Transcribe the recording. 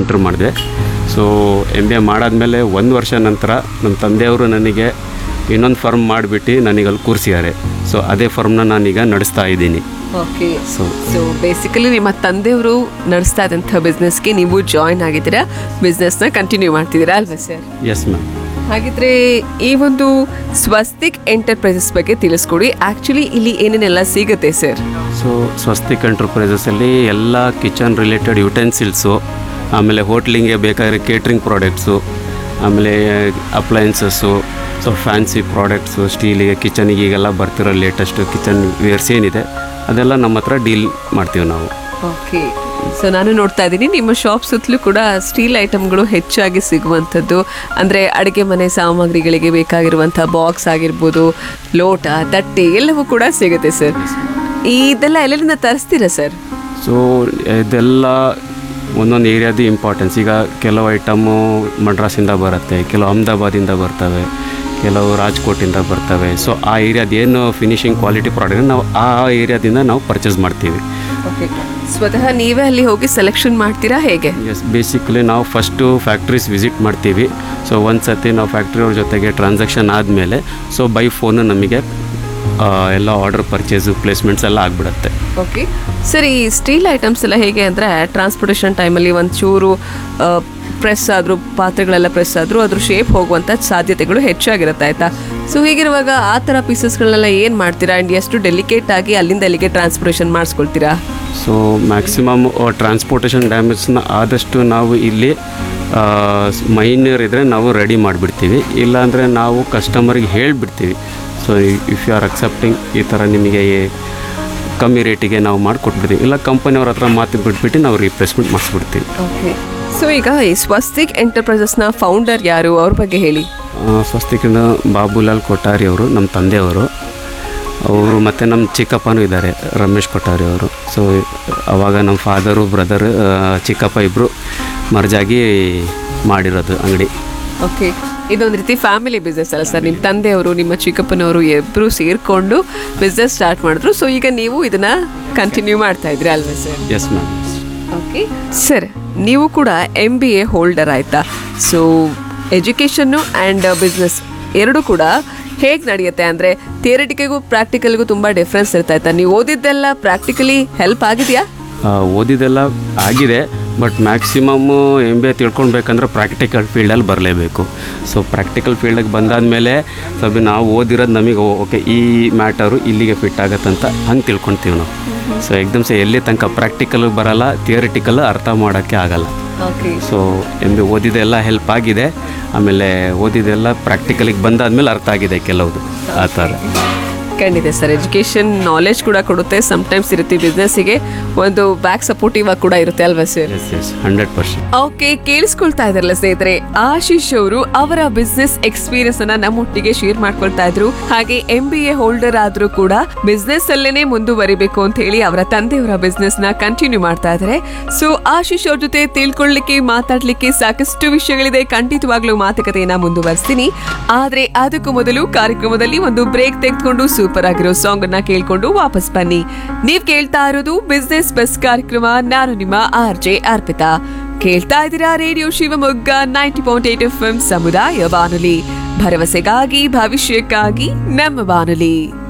entry ಮಾಡಿದೆ so M B A ಮಾಡಾದ್ಮೇಲೆ ಒಂದು ವರ್ಷ ನಂತರ ನಮ್ಮ ತಂದೆಯವರು ನನಗೆ ಇನ್ನೊಂದು ಫರ್ಮ್ ಮಾಡಿಬಿಟ್ಟು ನನಗೆ ಅಲ್ಲಿ ಕೂರಿಸಿದ್ದಾರೆ ಸೊ ಅದೇ ಫರ್ಮ್ನ ನಾನೀಗ ನಡೆಸ್ತಾ ಇದ್ದೀನಿ ಓಕೆ ಸೊ ಸೊ ಬೇಸಿಕಲಿ ನಿಮ್ಮ ತಂದೆಯವರು ನಡೆಸ್ತಾ ಇದ್ದಂಥ ಬಿಸ್ನೆಸ್ಗೆ ನೀವು ಜಾಯಿನ್ ಆಗಿದ್ದೀರಾ ಬಿಸ್ನೆಸ್ನ ಕಂಟಿನ್ಯೂ ಮಾಡ್ತಿದ್ದೀರಾ ಅಲ್ವಾ ಸರ್ ಎಸ್ ಮ್ಯಾಮ್ ಹಾಗಿದ್ರೆ ಈ ಒಂದು ಸ್ವಸ್ತಿಕ್ ಎಂಟರ್ಪ್ರೈಸಸ್ ಬಗ್ಗೆ ತಿಳಿಸ್ಕೊಡಿ ಆಕ್ಚುಲಿ ಇಲ್ಲಿ ಏನೇನೆಲ್ಲ ಸಿಗುತ್ತೆ ಸರ್ ಸೊ ಸ್ವಸ್ತಿಕ್ ಎಂಟರ್ಪ್ರೈಸಸಲ್ಲಿ ಎಲ್ಲ ಕಿಚನ್ ರಿಲೇಟೆಡ್ ಯುಟೆನ್ಸಿಲ್ಸು ಆಮೇಲೆ ಹೋಟ್ಲಿಂಗ್ಗೆ ಬೇಕಾಗಿರೋ ಕೇಟ್ರಿಂಗ್ ಪ್ರಾಡಕ್ಟ್ಸು ಆಮೇಲೆ ಅಪ್ಲಯನ್ಸಸ್ಸು ಸೊ ಫ್ಯಾನ್ಸಿ ಪ್ರಾಡಕ್ಟ್ಸು ಸ್ಟೀಲಿಗೆ ಕಿಚನಿಗೆ ಈಗೆಲ್ಲ ಬರ್ತಿರೋ ಲೇಟೆಸ್ಟ್ ಕಿಚನ್ ವೇರ್ಸ್ ಏನಿದೆ ಅದೆಲ್ಲ ನಮ್ಮ ಹತ್ರ ಡೀಲ್ ಮಾಡ್ತೀವಿ ನಾವು ಓಕೆ ಸೊ ನಾನು ನೋಡ್ತಾ ಇದ್ದೀನಿ ನಿಮ್ಮ ಶಾಪ್ ಸುತ್ತಲೂ ಕೂಡ ಸ್ಟೀಲ್ ಐಟಮ್ಗಳು ಹೆಚ್ಚಾಗಿ ಸಿಗುವಂಥದ್ದು ಅಂದರೆ ಅಡುಗೆ ಮನೆ ಸಾಮಗ್ರಿಗಳಿಗೆ ಬೇಕಾಗಿರುವಂಥ ಬಾಕ್ಸ್ ಆಗಿರ್ಬೋದು ಲೋಟ ತಟ್ಟೆ ಎಲ್ಲವೂ ಕೂಡ ಸಿಗುತ್ತೆ ಸರ್ ಇದೆಲ್ಲ ಎಲ್ಲೆಲ್ಲಿಂದ ತರಿಸ್ತೀರಾ ಸರ್ ಸೊ ಇದೆಲ್ಲ ಒಂದೊಂದು ಏರಿಯಾದ ಇಂಪಾರ್ಟೆನ್ಸ್ ಈಗ ಕೆಲವು ಐಟಮು ಮಡ್ರಾಸಿಂದ ಬರುತ್ತೆ ಕೆಲವು ಅಹಮದಾಬಾದಿಂದ ಬರ್ತವೆ ಕೆಲವು ರಾಜ್ಕೋಟಿಂದ ಬರ್ತವೆ ಸೊ ಆ ಏರಿಯಾದ ಏನು ಫಿನಿಶಿಂಗ್ ಕ್ವಾಲಿಟಿ ಪ್ರಾಡಕ್ಟ್ ನಾವು ಆ ಏರಿಯಾದಿಂದ ನಾವು ಪರ್ಚೇಸ್ ಮಾಡ್ತೀವಿ ಓಕೆ ಸ್ವತಃ ನೀವೇ ಅಲ್ಲಿ ಹೋಗಿ ಸೆಲೆಕ್ಷನ್ ಮಾಡ್ತೀರಾ ಹೇಗೆ ಎಸ್ ಬೇಸಿಕಲಿ ನಾವು ಫಸ್ಟು ಫ್ಯಾಕ್ಟ್ರೀಸ್ ವಿಸಿಟ್ ಮಾಡ್ತೀವಿ ಸೊ ಒಂದು ಸತಿ ನಾವು ಫ್ಯಾಕ್ಟ್ರಿಯವ್ರ ಜೊತೆಗೆ ಟ್ರಾನ್ಸಾಕ್ಷನ್ ಆದಮೇಲೆ ಸೊ ಬೈ ಫೋನು ನಮಗೆ ಆ, ಎಲ್ಲ ಆರ್ಡರ್ ಪರ್ಚೇಸು ಪ್ಲೇಸ್ಮೆಂಟ್ಸ್ ಎಲ್ಲ ಆಗಿಬಿಡುತ್ತೆ ಓಕೆ ಸರಿ ಸ್ಟೀಲ್ ಐಟಮ್ಸ್ ಎಲ್ಲ ಹೇಗೆ ಅಂದರೆ ಟ್ರಾನ್ಸ್ಪೋರ್ಟೇಷನ್ ಟೈಮಲ್ಲಿ ಒಂಚೂರು ಪ್ರೆಸ್ ಆದರೂ ಪಾತ್ರೆಗಳೆಲ್ಲ ಪ್ರೆಸ್ ಆದರೂ ಅದ್ರ ಶೇಪ್ ಹೋಗುವಂಥ ಸಾಧ್ಯತೆಗಳು ಹೆಚ್ಚಾಗಿರುತ್ತೆ ಆಯಿತಾ ಸೊ ಹೀಗಿರುವಾಗ ಆ ಥರ ಪೀಸಸ್ಗಳನ್ನೆಲ್ಲ ಏನು ಮಾಡ್ತೀರಾ ಆ್ಯಂಡ್ ಎಷ್ಟು ಡೆಲಿಕೇಟ್ ಆಗಿ ಅಲ್ಲಿಂದ ಅಲ್ಲಿಗೆ ಟ್ರಾನ್ಸ್ಪೋರ್ಟೇಷನ್ ಮಾಡಿಸ್ಕೊಳ್ತೀರಾ ಸೊ ಮ್ಯಾಕ್ಸಿಮಮ್ ಟ್ರಾನ್ಸ್ಪೋರ್ಟೇಷನ್ ಡ್ಯಾಮೇಜ್ನ ಆದಷ್ಟು ನಾವು ಇಲ್ಲಿ ಮೈನರ್ ಇದ್ದರೆ ನಾವು ರೆಡಿ ಮಾಡಿಬಿಡ್ತೀವಿ ಇಲ್ಲಾಂದರೆ ನಾವು ಕಸ್ಟಮರ್ಗೆ ಹೇಳಿಬಿಡ್ತೀವಿ so if you are accepting ಈ ಥರ ನಿಮಗೆ ಕಮ್ಮಿ ರೇಟಿಗೆ ನಾವು ಮಾಡಿಕೊಟ್ಬಿಡ್ತೀವಿ ಇಲ್ಲ ಕಂಪನಿಯವ್ರ ಹತ್ರ ಮಾತು ಬಿಟ್ಬಿಟ್ಟು ನಾವು ರಿಪ್ಲೇಸ್ಮೆಂಟ್ ಮಾಡಿಸ್ಬಿಡ್ತೀವಿ ಓಕೆ ಸೊ ಈಗ ಈ ಸ್ವಸ್ತಿಕ್ ಎಂಟರ್ಪ್ರೈಸಸ್ನ ಫೌಂಡರ್ ಯಾರು ಅವ್ರ ಬಗ್ಗೆ ಹೇಳಿ ಸ್ವಸ್ತಿಕಿನ ಬಾಬುಲಾಲ್ ಕೊಠಾರಿ ಅವರು ನಮ್ಮ ತಂದೆಯವರು ಅವರು ಮತ್ತು ನಮ್ಮ ಚಿಕ್ಕಪ್ಪನೂ ಇದ್ದಾರೆ ರಮೇಶ್ ಕೊಠಾರಿ ಅವರು ಸೊ ಅವಾಗ ನಮ್ಮ ಫಾದರು ಬ್ರದರ್ ಚಿಕ್ಕಪ್ಪ ಇಬ್ಬರು ಮರ್ಜಾಗಿ ಮಾಡಿರೋದು ಅಂಗಡಿ ಓಕೆ ಇದೊಂದು ರೀತಿ ಫ್ಯಾಮಿಲಿ ಬಿಸ್ನೆಸ್ ಅಲ್ಲ ಸರ್ ನಿಮ್ಮ ತಂದೆಯವರು ನಿಮ್ಮ ಚಿಕ್ಕಪ್ಪನವರು ಇಬ್ಬರು ಸೇರಿಕೊಂಡು ಬಿಸ್ನೆಸ್ ಸ್ಟಾರ್ಟ್ ಮಾಡಿದ್ರು ಸೊ ಈಗ ನೀವು ಇದನ್ನ ಕಂಟಿನ್ಯೂ ಮಾಡ್ತಾ ಇದ್ರಿ ಅಲ್ವಾ sir yes ma'am okay sir ನೀವು ಕೂಡ ಎಮ್ ಬಿ ಎ ಹೋಲ್ಡರ್ ಆಯ್ತಾ ಸೊ ಎಜುಕೇಷನ್ನು ಆ್ಯಂಡ್ ಬಿಸ್ನೆಸ್ ಎರಡು ಕೂಡ ಹೇಗೆ ನಡೆಯುತ್ತೆ ಅಂದರೆ ಥಿಯರಿಟಿಕ್ಗೂ ಪ್ರಾಕ್ಟಿಕಲ್ಗೂ ತುಂಬ ಡಿಫ್ರೆನ್ಸ್ ಇರ್ತಾ ಆಯ್ತಾ ನೀವು ಓದಿದ್ದೆಲ್ಲ ಪ್ರಾಕ್ಟಿಕಲಿ ಹೆಲ್ಪ್ ಆಗಿದೆಯಾ ಆ, ಓದಿದೆಲ್ಲ ಆಗಿದೆ but maximum M B A ತಿಳ್ಕೊಳ್ಬೇಕಂದ್ರೆ ಪ್ರಾಕ್ಟಿಕಲ್ ಫೀಲ್ಡಲ್ಲಿ ಬರಲೇಬೇಕು ಸೊ ಪ್ರಾಕ್ಟಿಕಲ್ ಫೀಲ್ಡಿಗೆ ಬಂದಾದಮೇಲೆ ಸ್ವಲ್ಪ ನಾವು ಓದಿರೋದು ನಮಗೆ ಓಕೆ ಈ ಮ್ಯಾಟರು ಇಲ್ಲಿಗೆ ಫಿಟ್ ಆಗತ್ತಂತ ಹಂಗೆ ತಿಳ್ಕೊಳ್ತೀವಿ ನಾವು ಸೊ ಎಕ್ದಮ್ಸೆ ಎಲ್ಲಿ ತನಕ ಪ್ರಾಕ್ಟಿಕಲ್ ಬರಲ್ಲ ಥಿಯರಿಟಿಕಲ್ ಅರ್ಥ ಮಾಡೋಕ್ಕೆ ಆಗಲ್ಲ ಓಕೆ ಸೊ ಎಮ್ ಬಿ ಓದಿದೆಲ್ಲ ಹೆಲ್ಪ್ ಆಗಿದೆ ಆಮೇಲೆ ಓದಿದೆಲ್ಲ ಪ್ರಾಕ್ಟಿಕಲಿಗೆ ಬಂದಾದ್ಮೇಲೆ ಅರ್ಥ ಆಗಿದೆ ಕೆಲವುದು ಆ ಥರ ಖಂಡಿತ ಸರ್ ಎಜುಕೇಷನ್ ನಾಲೆಜ್ ಕೂಡ ಕೊಡುತ್ತೆ ಸಮಟೈಮ್ಸ್ ಇರುತ್ತೆ ಬಿಸ್ನೆಸ್ಸಿಗೆ ಒಂದು ಬ್ಯಾಕ್ ಸಪೋರ್ಟಿವ್ ಆಗಿ ಕೂಡ ಇರುತ್ತೆ ಅಲ್ವಾ sir yes yes hundred percent okay ಕೇಳಿಸ್ಕೊಳ್ತಾ ಇದಾರಲ್ಲ ಸ್ನೇಹಿತರೆ ಆಶೀಶ್ ಅವರು ಅವರ ಬಿಸ್ನೆಸ್ ಎಕ್ಸ್ಪೀರಿಯನ್ಸ್ ಅನ್ನ ನಮ್ಮೊಟ್ಟಿಗೆ ಶೇರ್ ಮಾಡ್ಕೊಳ್ತಾ ಇದ್ರು ಹಾಗೆ ಎಂ ಬಿ ಎ ಹೋಲ್ಡರ್ ಆದ್ರೂ ಕೂಡ ಬಿಸ್ನೆಸ್ ಅಲ್ಲೇನೆ ಮುಂದುವರಿಬೇಕು ಅಂತ ಹೇಳಿ ಅವರ ತಂದೆಯವರ ಬಿಸ್ನೆಸ್ ನ ಕಂಟಿನ್ಯೂ ಮಾಡ್ತಾ ಇದ್ದಾರೆ ಸೊ ಆಶೀಶ್ ಅವ್ರ ಜೊತೆ ತಿಳ್ಕೊಳ್ಳಿಕ್ಕೆ ಮಾತಾಡ್ಲಿಕ್ಕೆ ಸಾಕಷ್ಟು ವಿಷಯಗಳಿದೆ ಖಂಡಿತವಾಗ್ಲೂ ಮಾತುಕತೆಯನ್ನ ಮುಂದುವರಿಸ್ತೀನಿ ಆದ್ರೆ ಅದಕ್ಕೂ ಮೊದಲು ಕಾರ್ಯಕ್ರಮದಲ್ಲಿ ಒಂದು ಬ್ರೇಕ್ ತೆಗೆದುಕೊಂಡು ಸೂಪರ್ ಆಗಿರೋ ಸಾಂಗ್ ಅನ್ನ ಕೇಳ್ಕೊಂಡು ವಾಪಸ್ ಬನ್ನಿ ನೀವ್ ಕೇಳ್ತಾ ಇರೋದು ಬಿಸ್ನೆಸ್ ಬಸ್ ಕಾರ್ಯಕ್ರಮ ನಾನು ನಿಮ್ಮ ಆರ್ ಜೆ ಅರ್ಪಿತಾ ಕೇಳ್ತಾ ಇದ್ದೀರಾ radio Shivamogga ninety point eight F M ಸಮುದಾಯ ಬಾನುಲಿ ಭರವಸೆಗಾಗಿ ಭವಿಷ್ಯಕ್ಕಾಗಿ ನಮ್ಮ ಬಾನುಲಿ